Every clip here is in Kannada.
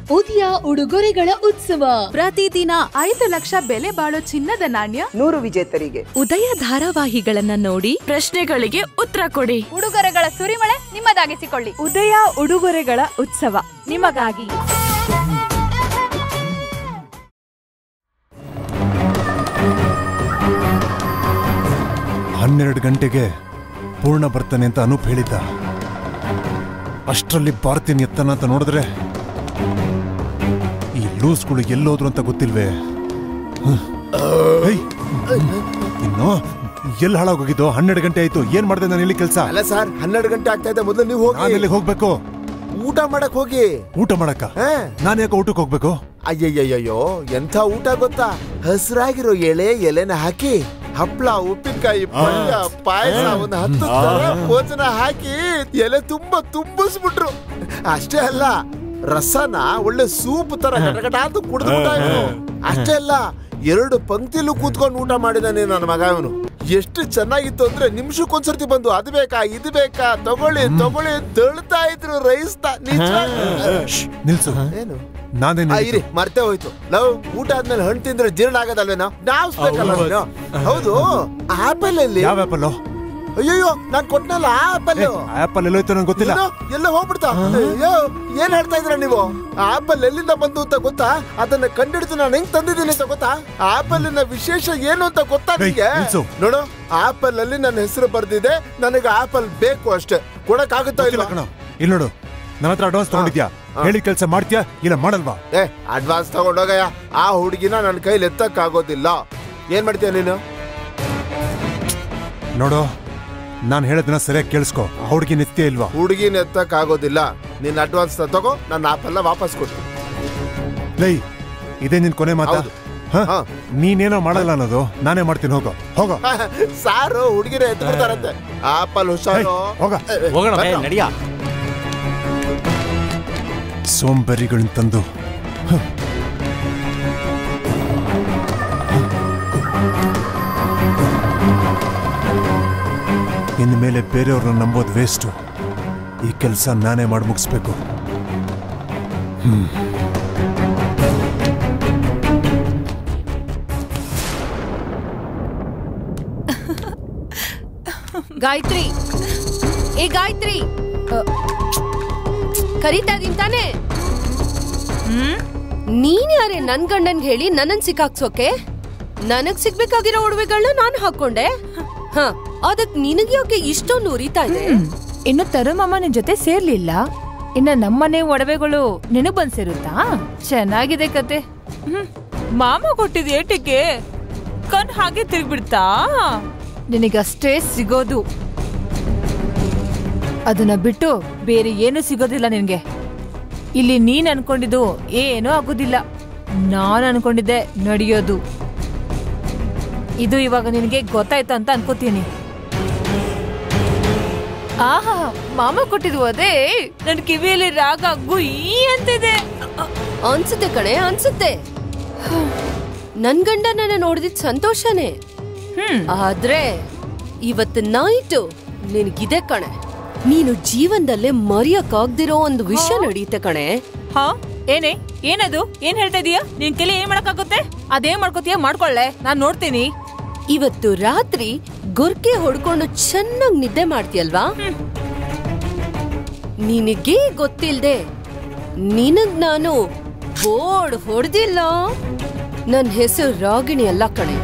ಉದಯ ಉಡುಗೊರೆಗಳ ಉತ್ಸವ ಪ್ರತಿದಿನ ಐದು ಲಕ್ಷ ಬೆಲೆ ಬಾಳೋ ಚಿನ್ನದ ನಾಣ್ಯ ನೂರು ವಿಜೇತರಿಗೆ ಉದಯ ಧಾರಾವಾಹಿಗಳನ್ನ ನೋಡಿ ಪ್ರಶ್ನೆಗಳಿಗೆ ಉತ್ತರ ಕೊಡಿ ಉಡುಗೊರೆಗಳ ಸುರಿಮಳೆ ನಿಮ್ಮದಾಗಿಸಿಕೊಳ್ಳಿ ಉದಯ ಉಡುಗೊರೆಗಳ ಉತ್ಸವ ನಿಮಗಾಗಿ ಹನ್ನೆರಡು ಗಂಟೆಗೆ ಪೂರ್ಣ ಬರ್ತಾನೆ ಅಂತ ಅನೂಪ್ ಹೇಳಿದ್ದ ಅಷ್ಟರಲ್ಲಿ ಬರ್ತೀನಿ ಎತ್ತನ ಅಂತ ನೋಡಿದ್ರೆ ಈ ಲೂಸ್ಗಳು ಎಲ್ಲೋದ್ರು ಅಂತ ಗೊತ್ತಿಲ್ವೇ ಹ್ಮ್. ಏಯ್, ಇನ್ನು ಎಲ್ಲಿ ಹಾಳಾಗೋಗಿದ್ದು ಹನ್ನೆರಡು ಗಂಟೆ ಆಯ್ತು ಏನ್ ಮಾಡ್ದೆ ನಾನು ಇಲ್ಲಿ ಕೆಲಸ ಅಲ್ಲ ಸರ್ ಹನ್ನೆರಡು ಗಂಟೆ ಆಗ್ತಾ ಇದೆ ಮೊದಲು ನೀವು ನಾನು ಹೋಗಿ ಎಲ್ಲಿಗೆ ಹೋಗ್ಬೇಕು ಊಟ ಮಾಡಕ್ ಹೋಗಿ ಊಟ ಮಾಡಕ್ಕ ಹಾ. ನಾನು ಯಾಕೆ ಊಟಕ್ಕೆ ಹೋಗ್ಬೇಕು ಅಯ್ಯಯ್ಯಯ್ಯೋ ಎಂಥ ಊಟ ಗೊತ್ತಾ ಹಸಿರಾಗಿರೋ ಎಳೆ ಎಲೆನ ಹಾಕಿ ಹಪ್ಳ ಉಪ್ಪಿನಕಾಯಿ ಪಲ್ಯ ಪಾಯಸ ಒಂದು ಹತ್ತು ತರ ಭೋಜನ ಹಾಕಿ ಎಲೆ ತುಂಬಾ ತುಂಬಿಸ್ಬಿಟ್ರು ಅಷ್ಟೇ ಅಲ್ಲ ರಸನ ಒಳ್ಳೆ ಸೂಪ್ ತರ ಗಟಗಟ ಅಂತ ಕುಡಿದ್ಬಿಟ್ಟ ಇವನು ಅಷ್ಟೇ ಅಲ್ಲ ಎರಡು ಪಂಕ್ತಿಲೂ ಕೂತ್ಕೊಂಡು ಊಟ ಮಾಡಿದಾನೆ ನನ್ನ ಮಗ ಇವನು ಎಷ್ಟು ಚೆನ್ನಾಗಿತ್ತು ಅಂದ್ರೆ ನಿಮಿಷಕ್ಕೊಂದ್ಸರ್ತಿ ಬಂದು ಅದು ಬೇಕಾ ಇದು ಬೇಕಾ ತಗೊಳ್ಳಿ ತಗೊಳ್ಳಿ ಅಂತ ತಳ್ತಾ ಇದ್ರು ರೈಸ್ ಶ್ಶ್, ನಿಲ್ಸು ಏನು ನಾನೇನ್ ಆ, ಹೇಳಿದ್ದು? ಇರಿ ಮರ್ತೇ ಹೋಯ್ತು ಲವ್ ಊಟ ಆದ್ಮೇಲೆ ಹಣ್ಣು ತಿಂದ್ರೆ ಜೀರ್ಣ ಆಗೋದಲ್ವೇನೋ ನಾವ್ಸ್ಬೇಕಲ್ಲ ನೀನು ಹೌದು ಆಪಲ್ ಅಲ್ಲಿ ಯಾವ ಆಪಲ್ ಅಯ್ಯೋ ನಾನ್ ಕೊಟ್ನಲ್ಲ ಆಪಲ್ ಆಪಲ್ ಎಲ್ಲೋಯ್ತು ನಂಗೆ ಗೊತ್ತಿಲ್ಲ ಎಲ್ಲ ಹೋಗ್ಬಿಡ್ತಾ ಅಯ್ಯೋ ಏನ್ ಹೇಳ್ತಾ ಇದ್ರ ನೀವು ಆಪಲ್ ಎಲ್ಲಿಂದ ಬಂದು ಅಂತ ಗೊತ್ತಾ ಅದನ್ನ ಕಂಡಿಡಿದು ನಾನು ಹೆಂಗ್ ತಂದಿದ್ದೀನಿ ಅಂತ ಗೊತ್ತಾ ಆಪಲ್ ವಿಶೇಷ ಏನು ಅಂತ ಗೊತ್ತಾ ಏಯ್, ನಿಂಗೆ ನಿಲ್ಸು. ನೋಡು ಆಪಲ್ ಅಲ್ಲಿ ನನ್ನ ಹೆಸರು ಬರ್ದಿದೆ ನನಗೆ ಆಪಲ್ ಬೇಕು ಅಷ್ಟೇ ಕೊಡಕ್ ಆಗುತ್ತಾ ಗೊತ್ತಿಲ್ಲ ಇಲ್ಲ ಕಣೋ ಇಲ್ಲಿ ನೋಡು ನನ್ನ ಹತ್ರ ಅಡ್ವಾನ್ಸ್ ತಗೊಂಡಿದ್ಯಾ ಹೇಳಿದ ಕೆಲಸ ಮಾಡ್ತೀಯಾ ಇಲ್ಲ ಮಾಡಲ್ವಾ ಏ ಅಡ್ವಾನ್ಸ್ ತಗೊಂಡೋಗಯ್ಯ ಆ ಹುಡುಗಿನ ನನ್ನ ಕೈಲಿ ಎತ್ತಕ್ ಆಗೋದಿಲ್ಲ ಏನ್ ಮಾಡ್ತೀಯ ನೀನು ನೋಡು ನಾನು ಹೇಳೋದನ್ನ ಸರಿಯಾಗಿ ಕೇಳಿಸ್ಕೊ ಹುಡುಗಿ ನಿತ್ಯ ಇಲ್ವಾ ಹುಡುಗಿನ ಎತ್ತಕ್ ಆಗೋದಿಲ್ಲ ನಿನ್ನ ಅಡ್ವಾನ್ಸ್ ತಗೋ ನನ್ನ ಆಪೆಲ್ಲ ವಾಪಸ್ ಕೊಡ್ತೀನಿ ಲೈ ಇದೇ ನಿನ್ ಕೊನೆ ಮಾತಾ ಹೌದು. ಹ? ಹಾ. ನೀನೇನೋ ಮಾಡಲ್ಲ ಅನ್ನೋದು ನಾನೇ ಮಾಡ್ತೀನಿ ಹೋಗೋ ಹೋಗೋ ಸಾರು ಹುಡುಗಿನ ಎತ್ಬಿಡ್ತಾರಂತೆ ಆಪಲ್ ಹುಷಾರು ಏಯ್, ಹೋಗ. ಏ, ಏ, ಹೋಗೋಣ ಬರ್ರೋ. ನಡಿಯ ಸೋಂಬೇರಿಗಳನ್ನ ತಂದು ಹ. ಇನ್ನು ಮೇಲೆ ಬೇರೆಯವ್ರನ್ನ ನಂಬೋದು ವೇಸ್ಟು ಈ ಕೆಲಸ ನಾನೇ ಮಾಡಿ ಮುಗಿಸ್ಬೇಕು ಗಾಯತ್ರಿ ಏ ಗಾಯತ್ರಿ ಅ, ಕರೀತಾ ಇದೀನ್ ತಾನೇ ನೀನ್ ಯಾರೇ ನನ್ ಗಂಡನ್ ಹೇಳಿ ನನ್ನನ್ ಸಿಕ್ಕಾಕ್ಸೋಕೆ ನನಗ್ ಸಿಗ್ಬೇಕಾಗಿರೋ ಒಡವೆಗಳನ್ನ ನಾನ್ ಹಾಕೊಂಡೆ ಹ ಅದಕ್ ನಿನಗ್ ಯಾಕೆ ಇಷ್ಟೊಂದು ಉರಿತಾ ಇದೆ ಇನ್ನು ತರುಮಮ್ಮ ನಿನ್ ಜೊತೆ ಸೇರ್ಲಿಲ್ಲ ಇನ್ನ ನಮ್ಮನೆ ಒಡವೆಗಳು ನಿನಗ್ ಬಂದ್ ಸೇರುತ್ತಾ ಚೆನ್ನಾಗಿದೆ ಕತೆ ಹ್ಮ್. ಮಾಮ ಕೊಟ್ಟಿದ್ ಏಟಿಗೆ ಕಣ್ ಹಾಗೆ ತಿರ್ಗ್ಬಿಡ್ತಾ ನಿನಗಷ್ಟೇ ಸಿಗೋದು ಅದನ್ನ ಬಿಟ್ಟು ಬೇರೆ ಏನು ಸಿಗೋದಿಲ್ಲ ನಿನ್ಗೆ ಇಲ್ಲಿ ನೀನ್ ಅನ್ಕೊಂಡಿದ್ದು ಏನೂ ಆಗೋದಿಲ್ಲ ನಾನ್ ಅನ್ಕೊಂಡಿದ್ದೆ ನಡೆಯೋದು ಇದು ಇವಾಗ ನಿನಗೆ ಗೊತ್ತಾಯ್ತು ಅಂತ ಅನ್ಕೋತೀನಿ ಆಹಾ ಮಾಮ ಕೊಟ್ಟಿದ್ವು ಅದೇ ನನ್ ಕಿವಿಯಲ್ಲಿ ರಾಗ ಗುಯ್ ಅಂತಿದೆ ಅನ್ಸುತ್ತೆ ಕಣೆ ಅನ್ಸುತ್ತೆ ನನ್ ಗಂಡ ನನ್ನ ನೋಡಿದಿದ್ ಸಂತೋಷನೇ ಹ್ಮ್ ಆದ್ರೆ ಇವತ್ತು ನೈಟು ನಿನಗಿದೆ ಕಣೆ ನೀನು ಜೀವನದಲ್ಲೇ ಮರೆಯಕ್ಕಾಗ್ದಿರೋ ಒಂದು ವಿಷಯ ನಡೆಯುತ್ತೆ ಕಣೆ ಹಾ ಏನೇ ಏನದು ಏನ್ ಹೇಳ್ತಾ ಇದೀಯ ನಿನ್ ಕೈಲಿ ಏನ್ ಮಾಡಕ್ಕಾಗುತ್ತೆ ಅದೇನ್ ಮಾಡ್ಕೋತೀಯ ಮಾಡ್ಕೊಳ್ಳೆ ನಾನ್ ನೋಡ್ತೀನಿ ಇವತ್ತು ರಾತ್ರಿ ಗುರ್ಕೆ ಹೊಡ್ಕೊಂಡು ಚೆನ್ನಾಗ್ ನಿದ್ದೆ ಮಾಡ್ತೀಯಲ್ವಾ ನಿನಗೆ ಗೊತ್ತಿಲ್ದೆ ನಿನಗ್ ನಾನು ಬೋರ್ಡ್ ಹೊಡೆದಿಲ್ಲ ನನ್ ಹೆಸರು ರಾಗಿಣಿ ಅಲ್ಲ ಕಣೆ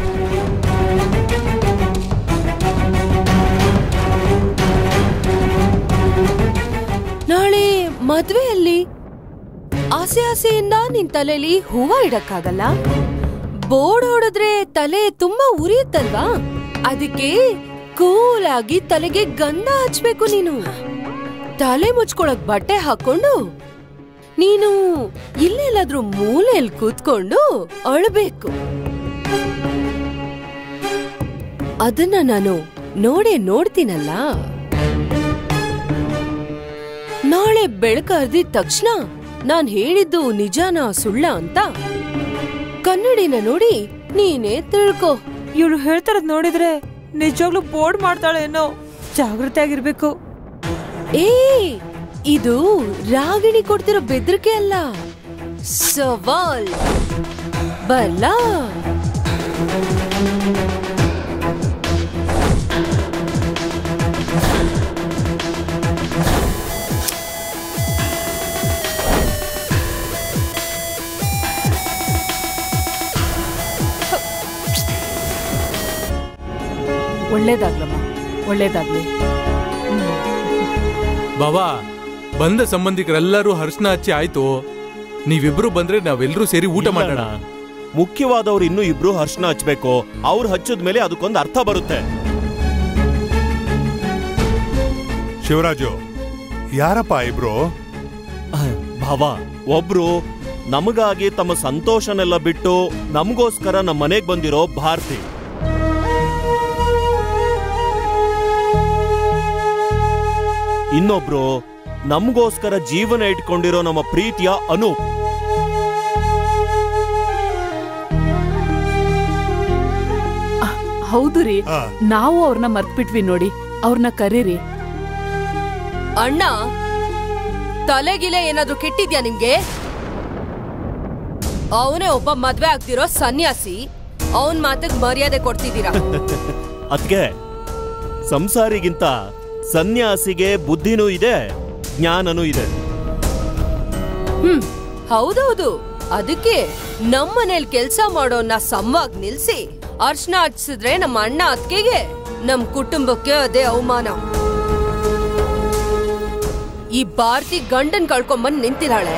ನಾಳೆ ಮದ್ವೆಯಲ್ಲಿ ಆಸೆ ಆಸೆಯಿಂದ ನಿನ್ ತಲೆಲಿ ಹೂವ ಇಡಕ್ಕಾಗಲ್ಲ ಬೋರ್ಡ್ ಹೊಡೆದ್ರೆ ತಲೆ ತುಂಬಾ ಉರಿಯುತ್ತಲ್ವಾ ಅದಕ್ಕೆ ಕೂಲ್ ಆಗಿ ತಲೆಗೆ ಗಂಧ ಹಚ್ಬೇಕು ನೀನು ತಲೆ ಮುಚ್ಕೊಳಕ್ ಬಟ್ಟೆ ಹಾಕೊಂಡು ನೀನು ಇಲ್ಲೆಲ್ಲಾದ್ರೂ ಮೂಲೆಯಲ್ಲಿ ಕೂತ್ಕೊಂಡು ಅಳ್ಬೇಕು ಅದನ್ನ ನಾನು ನೋಡೇ ನೋಡ್ತೀನಲ್ಲ ನಾಳೆ ಬೆಳಕರ್ದಿದ ತಕ್ಷಣ ನಾನ್ ಹೇಳಿದ್ದು ನಿಜಾನ ಸುಳ್ಳ ಅಂತ ಕನ್ನಡಿನ ನೋಡಿ ನೀನೇ ತಿಳ್ಕೊ ಇವಳು ಹೇಳ್ತಾರದ್ ನೋಡಿದ್ರೆ ನಿಜವಾಗ್ಲೂ ಬೋರ್ಡ್ ಮಾಡ್ತಾಳೇನೋ ಜಾಗೃತಿ ಆಗಿರ್ಬೇಕು ಏ ಇದು ರಾಗಿಣಿ ಕೊಡ್ತಿರೋ ಬೆದರಿಕೆ ಅಲ್ಲ ಸವಾಲ್ ಬಲ್ಲ ಒಳ್ಳೇದಾಗ್ಲಮ್ಮ ಒಳ್ಳೇದಾಗ್ಲಿ ಬಾಬಾ ಬಂದ ಸಂಬಂಧಿಕರೆಲ್ಲರೂ ಹರ್ಷಣ ಹಚ್ಚಿ ಆಯ್ತು ನೀವಿಬ್ರು ಬಂದ್ರೆ ನಾವೆಲ್ಲರೂ ಸೇರಿ ಊಟ ಮಾಡೋಣ ಮುಖ್ಯವಾದವ್ರು ಇನ್ನೂ ಇಬ್ರು ಹರ್ಷಣ ಹಚ್ಬೇಕು ಅವ್ರು ಹಚ್ಚದ ಮೇಲೆ ಅದಕ್ಕೊಂದು ಅರ್ಥ ಬರುತ್ತೆ ಶಿವರಾಜು ಯಾರಪ್ಪ ಇಬ್ರು ಅಹ್, ಭಾವ ಒಬ್ರು ನಮಗಾಗಿ ತಮ್ಮ ಸಂತೋಷನೆಲ್ಲ ಬಿಟ್ಟು ನಮಗೋಸ್ಕರ ನಮ್ಮ ಮನೆಗ್ ಬಂದಿರೋ ಭಾರತಿ ಇನ್ನೊಬ್ರು ನಮಗೋಸ್ಕರ ಜೀವನ ಇಟ್ಕೊಂಡಿರೋ ನಮ್ಮ ಪ್ರೀತಿಯ ಅನೂಪ್ ಹೌದು ರೀ ಆ. ನಾವು ಅವ್ರನ್ನ ಮರ್ತ್ಬಿಟ್ವಿ ನೋಡಿ ಅವ್ರನ್ನ ಕರೀರಿ ಅಣ್ಣ ತಲೆಗಿಲೆ ಏನಾದ್ರೂ ಕೆಟ್ಟಿದ್ಯಾ ನಿಮ್ಗೆ ಅವನೇ ಒಬ್ಬ ಮದ್ವೆ ಆಗ್ತಿರೋ ಸನ್ಯಾಸಿ ಅವನ್ ಮಾತಿಗ್ ಮರ್ಯಾದೆ ಕೊಡ್ತಿದ್ದೀರಾ ಅದ್ಗೆ ಸಂಸಾರಿಗಿಂತ ಸನ್ಯಾಸಿಗೆ ಬುದ್ಧಿನೂ ಇದೆ ಜ್ಞಾನನೂ ಇದೆ ಹ್ಮ್ ಹೌದೌದು ಅದಕ್ಕೆ ನಮ್ ಮನೇಲಿ ಕೆಲ್ಸ ಮಾಡೋನ್ನ ಸಂವಾಗ್ ನಿಲ್ಸಿ ಅರ್ಶನ ಹಚ್ಸಿದ್ರೆ ನಮ್ಮ ಅಣ್ಣ ಅತ್ಗೆಗೆ ನಮ್ ಕುಟುಂಬಕ್ಕೆ ಅದೇ ಅವಮಾನ ಈ ಭಾರತಿ ಗಂಡನ್ ಕಳ್ಕೊಂಬಂದ್ ನಿಂತಿದ್ದಾಳೆ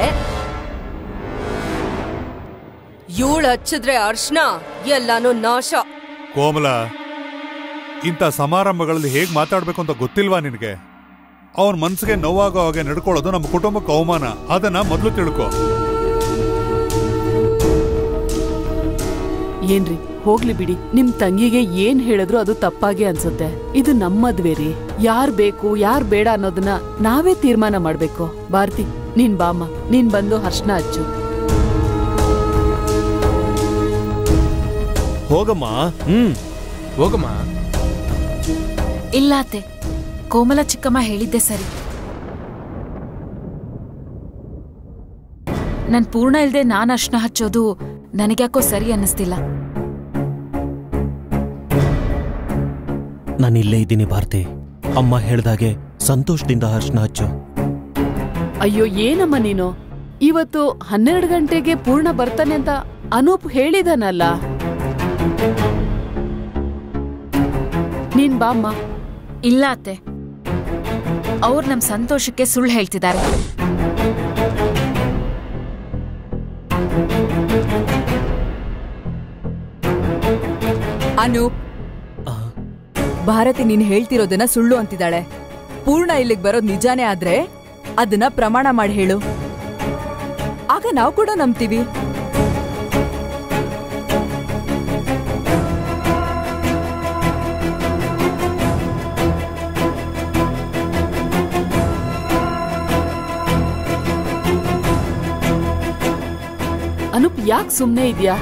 ಇವಳು ಹಚ್ಚಿದ್ರೆ ಅರ್ಶನ ಎಲ್ಲಾನು ನಾಶ ಕೋಮಲ ಇಂಥ ಸಮಾರಂಭಗಳಲ್ಲಿ ಹೇಗ್ ಮಾತಾಡ್ಬೇಕು ಅಂತ ಗೊತ್ತಿಲ್ವಾ ನಿನಗೆ ಅವನ ಮನ್ಸಿಗೆ ನೋವಾಗೋ ಹಾಗೆ ನಡ್ಕೊಳ್ಳೋದು ನಮ್ಮ ಕುಟುಂಬಕ್ಕೆ ಅವಮಾನ ಅದನ್ನ ಮೊದಲು ತಿಳ್ಕೊ ಏನ್ರಿ ಹೋಗ್ಲಿ ಬಿಡಿ ನಿಮ್ ತಂಗಿಗೆ ಏನ್ ಹೇಳಿದ್ರು ಅದು ತಪ್ಪಾಗೆ ಅನ್ಸುತ್ತೆ ಇದು ನಮ್ಮ ಮದ್ವೆ ರೀ ಯಾರ್ ಬೇಕು ಯಾರ್ ಬೇಡ ಅನ್ನೋದನ್ನ ನಾವೇ ತೀರ್ಮಾನ ಮಾಡ್ಬೇಕು ಭಾರತಿ ನೀನ್ ಬಾಮ್ಮ ನೀನ್ ಬಂದು ಹರ್ಷಣ ಹಚ್ಚು ಹೋಗಮ್ಮ ಹ್ಮ್ ಹೋಗಮ್ಮ ಇಲ್ಲ ಅತ್ತೆ ಕೋಮಲ ಚಿಕ್ಕಮ್ಮ ಹೇಳಿದ್ದೆ ಸರಿ ನನ್ ಪೂರ್ಣ ಇಲ್ದೆ ನಾನ್ ಅರ್ಶನ ಹಚ್ಚೋದು ನನಗ್ಯಾಕೋ ಸರಿ ಅನ್ನಿಸ್ತಿಲ್ಲ ನಾನು ಇಲ್ಲೇ ಇದ್ದೀನಿ ಭಾರತಿ ಅಮ್ಮ ಹೇಳ್ದಾಗೆ ಸಂತೋಷದಿಂದ ಹರ್ಷಣ ಹಚ್ಚು ಅಯ್ಯೋ ಏನಮ್ಮ ನೀನು ಇವತ್ತು ಹನ್ನೆರಡು ಗಂಟೆಗೆ ಪೂರ್ಣ ಬರ್ತಾನೆ ಅಂತ ಅನೂಪ್ ಹೇಳಿದಾನಲ್ಲ ನೀನ್ ಬಾಮ್ಮ ಇಲ್ಲ ಅತ್ತೆ ಅವ್ರು ನಮ್ ಸಂತೋಷಕ್ಕೆ ಸುಳ್ಳು ಹೇಳ್ತಿದ್ದಾರೆ ಅನೂಪ್ ಭಾರತಿ ನೀನ್ ಹೇಳ್ತಿರೋದನ್ನ ಸುಳ್ಳು ಅಂತಿದ್ದಾಳೆ ಪೂರ್ಣ ಇಲ್ಲಿಗೆ ಬರೋದ್ ನಿಜಾನೇ ಆದ್ರೆ ಅದನ್ನ ಪ್ರಮಾಣ ಮಾಡಿ ಹೇಳು ಆಗ ನಾವು ಕೂಡ ನಂಬ್ತೀವಿ ಅನೂಪ್ ಯಾಕೆ ಸುಮ್ನೆ ಇದ್ಯಾ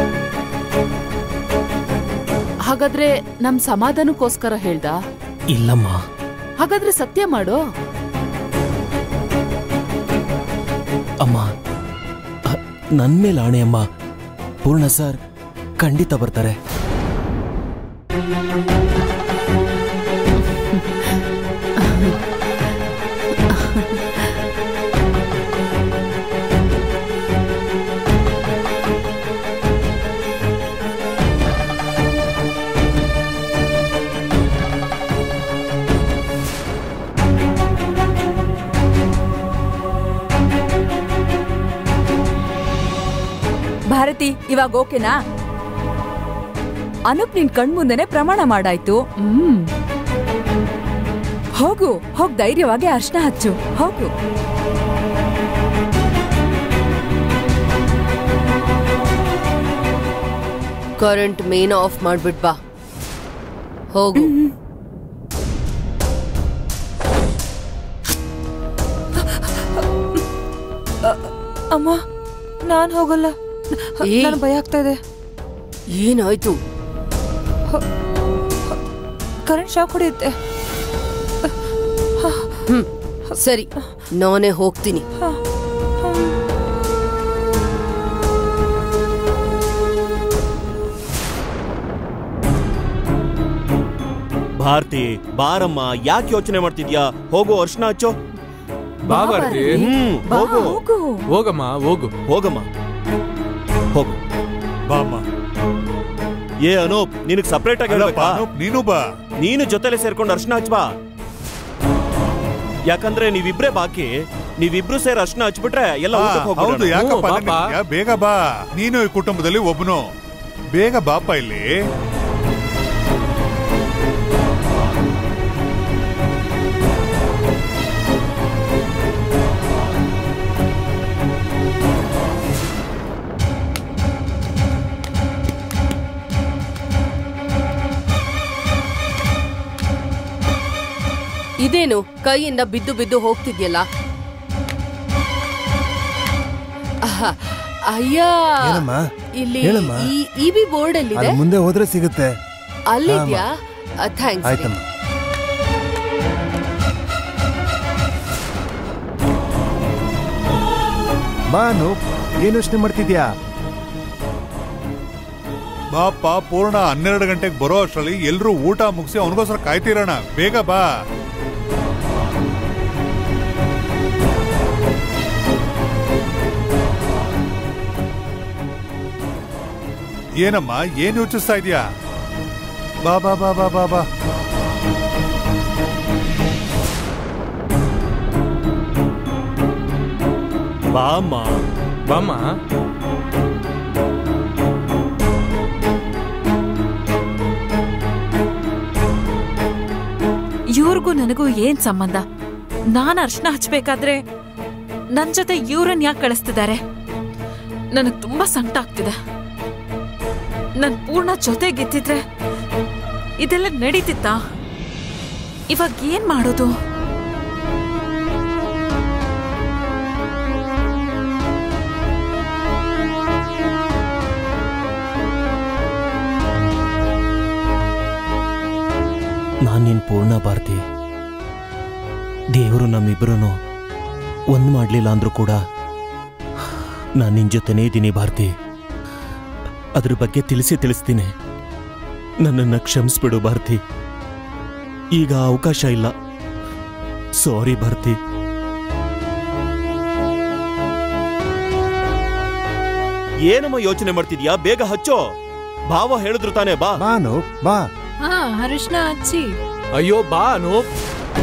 ಹಾಗಾದ್ರೆ ನಮ್ ಸಮಾಧಾನಕ್ಕೋಸ್ಕರ ಹೇಳ್ದ ಇಲ್ಲಮ್ಮ ಹಾಗಾದ್ರೆ ಸತ್ಯ ಮಾಡು ಅಮ್ಮ ಅ, ನನ್ ಮೇಲೆ ಆಣೆ ಅಮ್ಮ ಪೂರ್ಣ ಸರ್ ಖಂಡಿತ ಬರ್ತಾರೆ ಭಾರತಿ ಇವಾಗ ಓಕೆನಾ ಅನೂಪ್ ನಿನ್ ಕಣ್ಮುಂದೆನೆ ಪ್ರಮಾಣ ಮಾಡಾಯ್ತು ಹ್ಮ್ ಹೋಗು ಹೋಗ್ ಧೈರ್ಯವಾಗಿ ಅರ್ಶನ ಹಚ್ಚು ಹೋಗು ಕರೆಂಟ್ ಮೇನ್ ಆಫ್ ಮಾಡ್ಬಿಟ್ ಬಾ ಹೋಗು ಅಮ್ಮ ನಾನ್ ಹೋಗಲ್ಲ ಏಯ್. ನನ್ ಭಯ ಆಗ್ತಾ ಇದೆ ಏನಾಯ್ತು ಕರೆಂಟ್ ಶಾಕ್ ಹೊಡೆಯುತ್ತೆ ಹ್ಮ್ ಸರಿ ನಾನೇ ಹೋಗ್ತೀನಿ ಭಾರತಿ ಬಾರಮ್ಮ ಯಾಕೆ ಯೋಚನೆ ಮಾಡ್ತಿದ್ಯಾ ಹೋಗು ಅರ್ಶನ ಹಚ್ಚೋ ಬಾ ಭಾರತಿ ಹ್ಮ್ ಹೋಗು ಹೋಗಮ್ಮ ಹೋಗು ಹೋಗಮ್ಮ ಹೋಗು ಬಾಮ್ಮ ಏ ಅನೂಪ್ ನಿನಗ್ ಸಪ್ರೇಟ್ ಆಗಿ ಅಲ್ಲಪ್ಪ, ಹೇಳ್ಬೇಕಾ ಅನೂಪ್, ನೀನು ಬಾ ನೀನು ಜೊತೆಲೆ ಸೇರ್ಕೊಂಡು ಅರ್ಶನ ಹಚ್ಬಾ ಯಾಕಂದ್ರೆ ನೀವಿಬ್ರೇ ಬಾಕಿ ನೀವಿಬ್ರು ಸೇರಿ ಅರ್ಶನ ಹಚ್ಬಿಟ್ರೆ ಎಲ್ಲ ಆ, ಊಟಕ್ಕೆ ಹೌದು ಹೋಗ್ಬಿಡೋಣ. ಯಾಕಪ್ಪ ಹ್ಞೂ, ಅದನ್ನ ಬಾಪ. ನಿಲ್ಸ್ಯಾ? ಬೇಗ ಬಾ ನೀನು ಈ ಕುಟುಂಬದಲ್ಲಿ ಒಬ್ನು ಬೇಗ ಬಾಪ ಇಲ್ಲಿ ಇದೇನು ಕೈಯಿಂದ ಬಿದ್ದು ಬಿದ್ದು ಹೋಗ್ತಿದ್ಯಲ್ಲ ಆಹ್, ಅಯ್ಯ ಏನಮ್ಮ ಇಲ್ಲಿ ಹೇಳಮ್ಮ. ಈ ಇ ಬಿ ಬೋರ್ಡ್ ಅಲ್ಲಿದೆ ಅದು ಮುಂದೆ ಹೋದ್ರೆ ಸಿಗುತ್ತೆ ಅಲ್ಲಿದ್ಯಾ ಥ್ಯಾಂಕ್ಸ್ ಆಯ್ತಮ್ಮ ಬಾನು ಏನ್ ಯೋಚನೆ ಮಾಡ್ತಿದ್ಯಾ ಬಾಪ ಪೂರ್ಣ ಹನ್ನೆರಡು ಗಂಟೆಗೆ ಬರೋ ಅಷ್ಟರಲ್ಲಿ ಎಲ್ರೂ ಊಟ ಮುಗಿಸಿ ಅವನಿಗೋಸ್ಕರ ಕಾಯ್ತಿರೋಣ ಬೇಗ ಬಾ ಏನಮ್ಮ ಏನ್ ಯೋಚಿಸ್ತಾ ಇದೀಯಾ ಬಾ ಬಾ ಬಾ ಬಾ ಬಾ ಬಾ ಬಾ ಅಮ್ಮ ಬಾಮ್ಮ ಇವ್ರಿಗೂ ನನಗೂ ಏನ್ ಸಂಬಂಧ ನಾನ್ ಅರ್ಶನ ಹಚ್ಬೇಕಾದ್ರೆ ನನ್ ಜೊತೆ ಇವ್ರನ್ ಯಾಕೆ ಕಳಿಸ್ತಿದ್ದಾರೆ ನನಗ್ ತುಂಬಾ ಸಂಕಟ ಆಗ್ತಿದೆ ನನ್ ಪೂರ್ಣ ಜೊತೆಗಿದ್ದಿದ್ರೆ ಇದೆಲ್ಲ ನಡೀತಿತ್ತಾ ಇವಾಗ ಏನ್ ಮಾಡೋದು ನಾನ್ ನಿನ್ ಪೂರ್ಣ ಭಾರತಿ ದೇವರು ನಮ್ಮಿಬ್ರು ಒಂದ್ ಮಾಡ್ಲಿಲ್ಲ ಅಂದ್ರೂ ಕೂಡ ನಾನ್ ನಿನ್ ಜೊತೆನೇ ಇದ್ದೀನಿ ಭಾರತಿ ಅದ್ರ ಬಗ್ಗೆ ತಿಳಿಸಿ ತಿಳಿಸ್ತೀನಿ ನನ್ನನ್ನ ಕ್ಷಮಿಸ್ಬಿಡು ಭಾರತಿ ಈಗ ಅವಕಾಶ ಇಲ್ಲ ಸಾರಿ ಭಾರತಿ ಏನಮ್ಮ ಯೋಚನೆ ಮಾಡ್ತಿದ್ಯಾ ಬೇಗ ಹಚ್ಚೋ ಭಾವ ಹೇಳಿದ್ರು ತಾನೇ ಬಾ ಬಾನು ಬಾ ಹಾ ಅರಿಶಿನ ಹಚ್ಚಿ ಅಯ್ಯೋ ಬಾ ಅನೂಪ್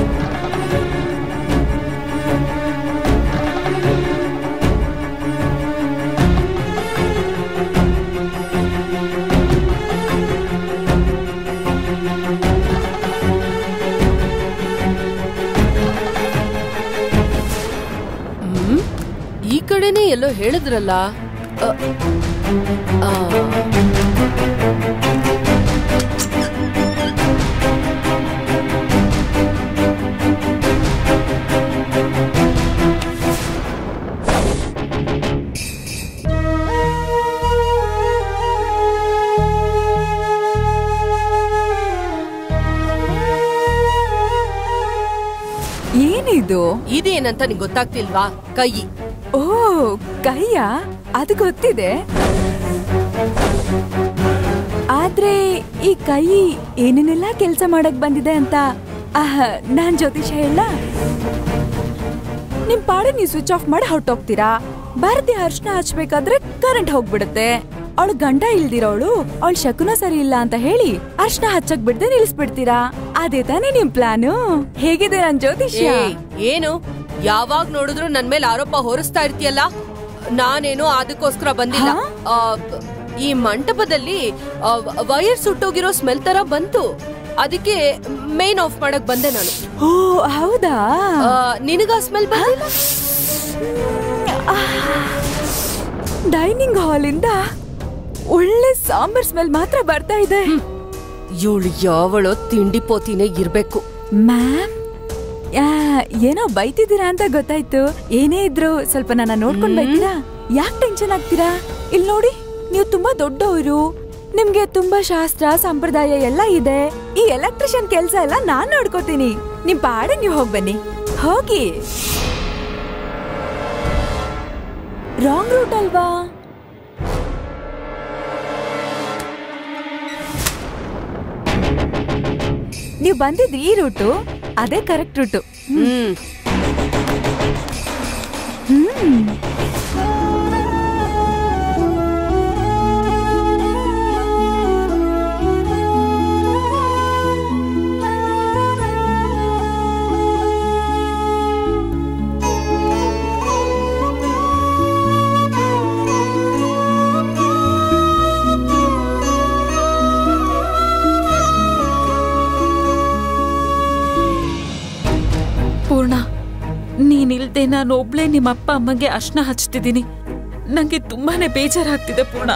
ಹ್ಮ್ ಈ ಕಡೆನೇ ಎಲ್ಲೋ ಹೇಳಿದ್ರಲ್ಲ ಅ, ಆ. ಏನಿದು ಇದೇನಂತ ನಿಂಗೆ ಗೊತ್ತಾಗ್ತಿಲ್ವಾ ಕೈ ಓ ಕೈಯ ಅದು ಗೊತ್ತಿದೆ ಆದ್ರೆ ಈ ಕೈ ಏನೇನೆಲ್ಲ ಕೆಲಸ ಮಾಡಕ್ ಬಂದಿದೆ ಅಂತ ಆಹ್, ನಾನ್ ಜ್ಯೋತಿಷ ಹೇಳ ನಿಮ್ ಪಾಡೆ ನೀವು ಸ್ವಿಚ್ ಆಫ್ ಮಾಡಿ ಹೊರಟೋಗ್ತೀರಾ ಭಾರತಿ ಅರ್ಶನ ಹಚ್ಬೇಕಾದ್ರೆ ಕರೆಂಟ್ ಹೋಗ್ಬಿಡುತ್ತೆ ಅವಳು ಗಂಡ ಇಲ್ದಿರೋಳು ಅವಳ ಶಕುನ ಸರಿ ಇಲ್ಲ ಅಂತ ಹೇಳಿ ಅರ್ಶನ ಹಚ್ಚಕ್ ಬಿಡದೆ ನಿಲ್ಸ್ಬಿಡ್ತೀರಾ ಅದೇ ತಾನೇ ನಿಮ್ ಪ್ಲಾನು ಹೇಗಿದೆ ನನ್ ಜ್ಯೋತಿಷ್ಯ ಏಯ್, ಏನು ಯಾವಾಗ ನೋಡಿದ್ರು ನನ್ ಮೇಲೆ ಆರೋಪ ಹೊರಿಸ್ತಾ ಇರ್ತೀಯಲ್ಲ ನಾನೇನು ಅದಕ್ಕೋಸ್ಕರ ಬಂದಿಲ್ಲ ಆ, ಈ ಮಂಟಪದಲ್ಲಿ ಆ, ವೈರ್ ಸುಟ್ಟೋಗಿರೋ ಸ್ಮೆಲ್ ತರ ಬಂತು ಅದಕ್ಕೆ ಮೇನ್ ಆಫ್ ಮಾಡಕ್ ಬಂದೆ ನಾನು ಓ ಹೌದಾ ಆ, ನಿನಗ ಸ್ಮೆಲ್ ಬಂದಿಲ್ಲ ಡೈನಿಂಗ್ ಹಾಲಿಂದ ಒಳ್ಳೆ ಸಾಂಬಾರ್ ಸ್ಮೆಲ್ ಮಾತ್ರ ಬರ್ತಾ ಇದೆ ಇವಳು ಯಾವಳೋ ತಿಂಡಿ ಪೋತಿನೇ ಇರ್ಬೇಕು ಮ್ಯಾಮ್ ಏನೋ ಬೈತಿದ್ದೀರಾ ಅಂತ ಗೊತ್ತಾಯ್ತು ಏನೇ ಇದ್ರು ಸ್ವಲ್ಪ ನನ್ನ ನೋಡ್ಕೊಂಡ್ ಬೈತೀರಾ ಯಾಕೆ ಟೆನ್ಷನ್ ಆಗ್ತೀರಾ ಇಲ್ಲಿ ನೋಡಿ ನೀವು ತುಂಬಾ ದೊಡ್ಡವರು ನಿಮ್ಗೆ ತುಂಬಾ ಶಾಸ್ತ್ರ ಸಂಪ್ರದಾಯ ಎಲ್ಲ ಇದೆ ಈ ಎಲೆಕ್ಟ್ರಿಷಿಯನ್ ಕೆಲ್ಸ ಎಲ್ಲ ನಾನ್ ನೋಡ್ಕೋತೀನಿ ನಿಮ್ ಪಾಡ ನೀವು ಹೋಗ್ ಬನ್ನಿ ಹೋಗಿ ರಾಂಗ್ ರೂಟ್ ಅಲ್ವಾ ನೀವು ಬಂದಿದ್ ಈ ರೂಟು ಅದೇ ಕರೆಕ್ಟ್ ರೂಟು ಹ್ಮ್ ಹ್ಮ್ ಪೂರ್ಣ ನೀನಿಲ್ದೆ ನಾನು ಒಬ್ಳೆ ನಿಮ್ಮ ಅಪ್ಪ ಅಮ್ಮಗೆ ಅರ್ಶನ ಹಚ್ತಿದ್ದೀನಿ ನಂಗೆ ತುಂಬಾನೇ ಬೇಜಾರಾಗ್ತಿದೆ ಪೂರ್ಣ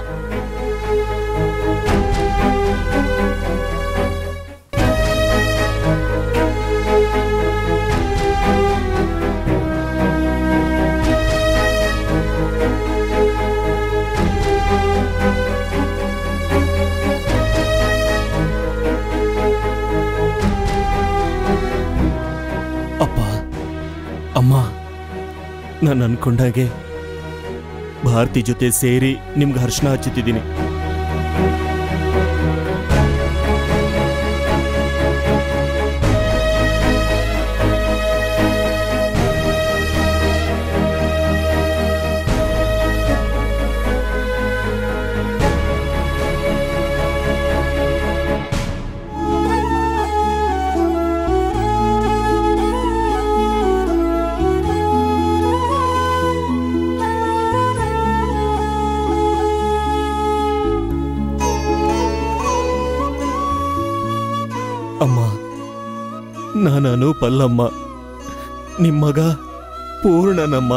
ಅಪ್ಪ ಅಮ್ಮ ನಾನು ಅನ್ಕೊಂಡಾಗೆ ಭಾರತಿ ಜೊತೆ ಸೇರಿ ನಿಮ್ಗೆ ಹರ್ಷಣ ಹಚ್ಚುತ್ತಿದ್ದೀನಿ ಅಮ್ಮ ನಾನು ಅನೂಪ್ ಅಲ್ಲಮ್ಮ ನಿಮ್ಮ ಮಗ ಪೂರ್ಣನಮ್ಮ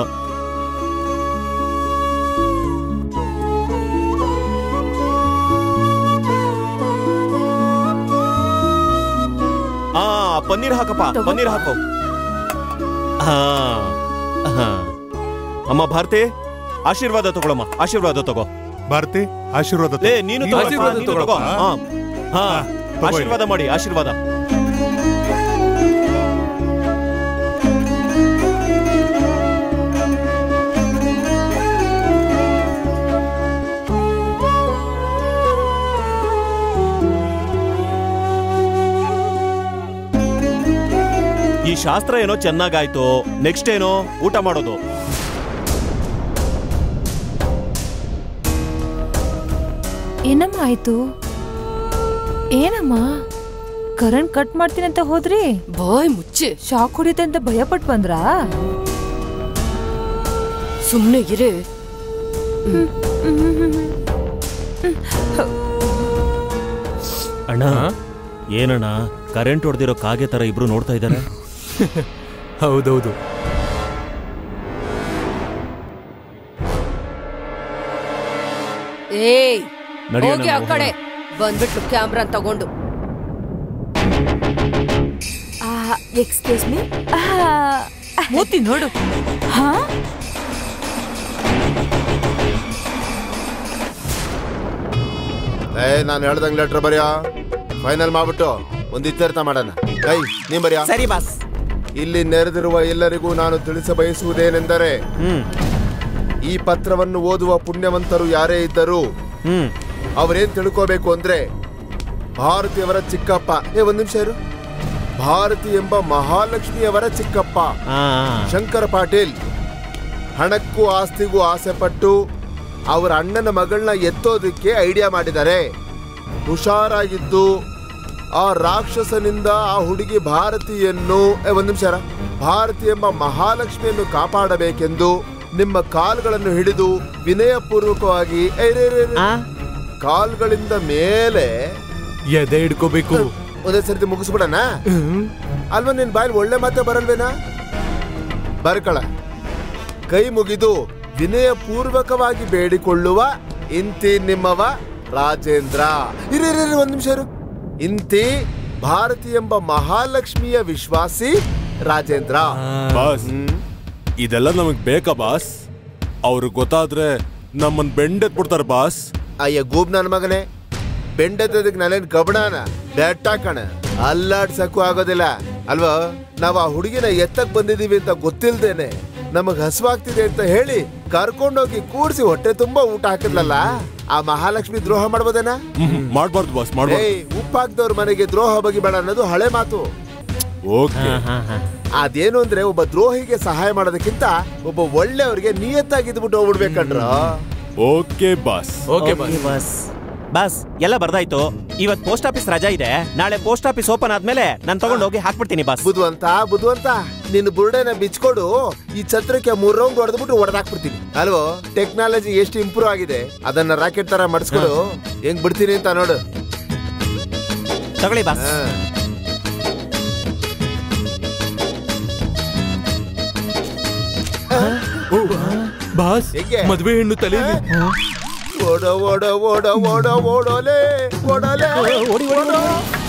ಆ ಪನ್ನೀರ್ ಹಾಕಪ್ಪ ಪನ್ನೀರ್ ಹಾಕು ಹಾ ಹಾ. ಅಮ್ಮ ಭಾರತಿ ಆಶೀರ್ವಾದ ತಗೊಳಮ್ಮ ಆಶೀರ್ವಾದ ತಗೋ ಭಾರತಿ ಆಶೀರ್ವಾದ ಲೇ ನೀನು ತಗೋ, ಆಶೀರ್ವಾದ ನೀನು ತಗೊಳಪ್ಪ. ತಗೋ. ಹಾ. ಹಾ ತಗೋ ಆಶೀರ್ವಾದ ಮಾಡಿ ಆಶೀರ್ವಾದ ಈ ಶಾಸ್ತ್ರ ಏನೋ ಚೆನ್ನಾಗಾಯ್ತು ನೆಕ್ಸ್ಟ್ ಏನೋ ಊಟ ಮಾಡೋದು ಏನಮ್ಮ ಆಯ್ತು ಏನಮ್ಮ ಕರೆಂಟ್ ಕಟ್ ಮಾಡ್ತೀನಿ ಅಂತ ಹೋದ್ರಿ ಬಾಯ್ ಮುಚ್ಚಿ ಶಾಕ್ ಹೊಡಿತೆ ಅಂತ ಭಯ ಪಟ್ ಬಂದ್ರಾ ಸುಮ್ನೆ ಇರೇ ಅಣ್ಣ ಏನಣ್ಣ ಕರೆಂಟ್ ಹೊಡೆದಿರೋ ಕಾಗೆ ತರ ಇಬ್ರು ನೋಡ್ತಾ ಇದ್ದಾರೆ ಹೌದೌದು ಏಯ್ ನಡೆಯೋಣ ಹೋಗಿ ಆ ಹೋಗೋಣ. ಕಡೆ ಬಂದ್ಬಿಟ್ಲು ಕ್ಯಾಮ್ರಾ ತಗೊಂಡು ಎಕ್ಸ್ಕ್ಯೂಸ್ ಮೀ ಮೂತಿ ನೋಡು ಹಾ ಏ ನಾನು ಹೇಳ್ದಂಗ್ ಲೆಟರ್ ಬರೆಯೋ ಫೈನಲ್ ಮಾಡ್ಬಿಟ್ಟು ಒಂದ್ ಇತ್ಯರ್ಥ ಮಾಡೋಣ ಕೈ ನೀನ್ ಬರೆಯ ಸರಿ ಬಾಸ್ ಇಲ್ಲಿ ನೆರೆದಿರುವ ಎಲ್ಲರಿಗೂ ನಾನು ತಿಳಿಸ ಬಯಸುವುದೇನೆಂದರೆ ಹ್ಮ್ ಈ ಪತ್ರವನ್ನು ಓದುವ ಪುಣ್ಯವಂತರು ಯಾರೇ ಇದ್ದರೂ ಹ್ಮ್ ಅವರೇನ್ ತಿಳ್ಕೋಬೇಕು ಅಂದ್ರೆ ಭಾರತಿಯವರ ಚಿಕ್ಕಪ್ಪ ಏ ಒಂದ್ ನಿಮಿಷ ಇರು ಭಾರತಿ ಎಂಬ ಮಹಾಲಕ್ಷ್ಮಿಯವರ ಚಿಕ್ಕಪ್ಪ ಆ, ಶಂಕರ ಪಾಟೀಲ್ ಹಣಕ್ಕೂ ಆಸ್ತಿಗೂ ಆಸೆ ಪಟ್ಟು ಅವರ ಅಣ್ಣನ ಮಗಳನ್ನ ಎತ್ತೋದಕ್ಕೆ ಐಡಿಯಾ ಮಾಡಿದ್ದಾರೆ ಹುಷಾರಾಗಿದ್ದು ಆ ರಾಕ್ಷಸನಿಂದ ಆ ಹುಡುಗಿ ಭಾರತಿಯನ್ನು ಏ, ಒಂದ್ ನಿಮಿಷ ಇರ. ಭಾರತಿ ಎಂಬ ಮಹಾಲಕ್ಷ್ಮಿಯನ್ನು ಕಾಪಾಡಬೇಕೆಂದು ನಿಮ್ಮ ಕಾಲ್ಗಳನ್ನು ಹಿಡಿದು ವಿನಯಪೂರ್ವಕವಾಗಿ ಏ, ರೇ, ರೇ, ರೇ. ಆ? ಕಾಲ್ಗಳಿಂದ ಮೇಲೆ ಎದೆ ಹಿಡ್ಕೋಬೇಕು ಒಂದೇ ಸರ್ತಿ ಮುಗಿಸ್ಬಿಡಣ ಅಲ್ವಾ ನಿನ್ ಬಾಯಲ್ಲಿ ಒಳ್ಳೆ ಮಾತೆ ಬರಲ್ವೇನಾ ಬರ್ಕಳ ಕೈ ಮುಗಿದು ವಿನಯ ಪೂರ್ವಕವಾಗಿ ಬೇಡಿಕೊಳ್ಳುವ ಇಂತಿ ನಿಮ್ಮವ ರಾಜೇಂದ್ರ ಇರಿ ಇರಿ, ಇರಿ, ಒಂದ್ ನಿಮಿಷ ಇರು ಇಂತಿ ಭಾರತಿ ಎಂಬ ಮಹಾಲಕ್ಷ್ಮಿಯ ವಿಶ್ವಾಸಿ ರಾಜೇಂದ್ರ ಬಾಸ್ ಇದೆಲ್ಲ ನಮಗ್ ಬೇಕಾ ಬಾಸ್ ಅವ್ರಿಗೆ ಗೊತ್ತಾದ್ರೆ ನಮ್ಮನ್ ಬೆಂಡೆತ್ ಬಿಡ್ತಾರೆ ಬಾಸ್ ಅಯ್ಯ ಗೂಬ್ ನನ್ನ ಮಗನೇ ಬೆಂಡದದಕ್ಕೆ ನಾನೇನ್ ಕಬಡಾನ ಬೆಟ್ಟ ಕಣ ಅಲ್ಲಾಡ್ಸಕ್ಕೂ ಆಗೋದಿಲ್ಲ ಅಲ್ವಾ ನಾವ್ ಆ ಹುಡುಗಿನ ಎತ್ತಕ್ ಬಂದಿದೀವಿ ಅಂತ ಗೊತ್ತಿಲ್ದೇನೆ ನಮಗ್ ಹಸುವಾಗ್ತಿದೆ ಅಂತ ಹೇಳಿ ಕರ್ಕೊಂಡೋಗಿ ಕೂಡ್ಸಿ ಹೊಟ್ಟೆ ತುಂಬಾ ಊಟ ಹಾಕಿದ್ಲಲ್ಲ ಆ ಮಹಾಲಕ್ಷ್ಮಿ ದ್ರೋಹ ಮಾಡ್ಬೋದೇನಾ ಮಾಡ್ಬಾರ್ದು ಬಾಸ್ ಮಾಡ್ಬಾರ್ದು ಏಯ್ ಉಪ್ಪು ಹಾಕ್ದವ್ರ ಮನೆಗೆ ದ್ರೋಹ ಬಗಿಬೇಡ ಅನ್ನೋದು ಹಳೆ ಮಾತು ಓಕೆ ಅದೇನು ಅಂದ್ರೆ ಒಬ್ಬ ದ್ರೋಹಿಗೆ ಸಹಾಯ ಮಾಡೋದಕ್ಕಿಂತ ಒಬ್ಬ ಒಳ್ಳೆಯವ್ರಿಗೆ ನಿಯತ್ತಾಗಿದ್ಬಿಟ್ಟು ಹೋಗ್ಬಿಡ್ಬೇಕಂಡ್ರ okay boss okay okay boss boss ಎಲ್ಲ ಬರ್ದಾಯ್ತು ಇವತ್ ಪೋಸ್ಟ್ ಆಫೀಸ್ ರಜಾ ಇದೆ ನಾಳೆ ಪೋಸ್ಟ್ ಆಫೀಸ್ ಓಪನ್ ಆದ್ಮೇಲೆ ನಾನು ತಗೊಂಡು ಹೋಗಿ ಹಾಕ್ಬಿಡ್ತೀನಿ ಬಾಸ್ ಬುದ್ವಂತ ಬುದ್ವಂತ ನಿನ್ನ ಬುರುಡೆನ ಬಿಚ್ಕೊಡು ಈ ಛತ್ರಕ್ಕೆ ಮೂರ್ ರೌಂಡ್ ಹೊಡೆದ್ಬಿಟ್ಟು ಹೊಡೆದಾಕ್ಬಿಡ್ತೀನಿ ಅಲ್ವೋ ಟೆಕ್ನಾಲಜಿ ಎಷ್ಟು ಇಂಪ್ರೂವ್ ಆಗಿದೆ ಅದನ್ನ ರಾಕೆಟ್ ತರ ಮಡ್ಸ್ಕೊಡು ಹೆಂಗ್ ಬಿಡ್ತೀನಿ ಅಂತ ನೋಡು ತಗೊಳ್ಳಿ ಬಾಸ್ ಬಾಸ್ ಹೇಗೆ? ಮದ್ವೆ ಹೆಣ್ಣು ತಲೆಯಲ್ಲಿ ಓಡೋ ಓಡೋ ಓಡೋ ಓಡೋ ಓಡೋಲೆ ಓಡೋಲೆ ಓಡೋ